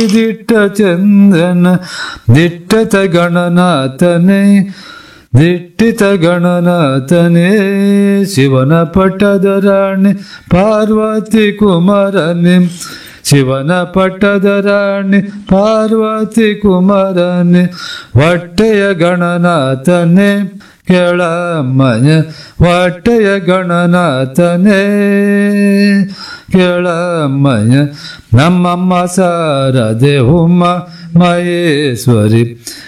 ದಿಟ್ಟ ಚಂದ್ರನ ದಿಟ್ಟತ ಗಣನಾಥನೇ ದಿಟ್ಟಿತ ಗಣನಾಥನೇ ಶಿವನ ಪಟ್ಟದ ರಾಣಿ ಪಾರ್ವತಿ ಕುಮಾರನೇ ಶಿವನ ಪಟ್ಟದ ರಾಣಿ ಪಾರ್ವತಿ ಕುಮಾರನೇ ಹೊಟ್ಟೆಯ ಗಣನಾಥನೇ ಕೆಳಮಯ ಹೊಟ್ಟೆಯ ಗಣನಾಥನೇ ಕೆಳಮಯ ನಮ್ಮಮ್ಮ ಸಾರದೆ ಉಮ್ಮ ಮಹೇಶ್ವರಿ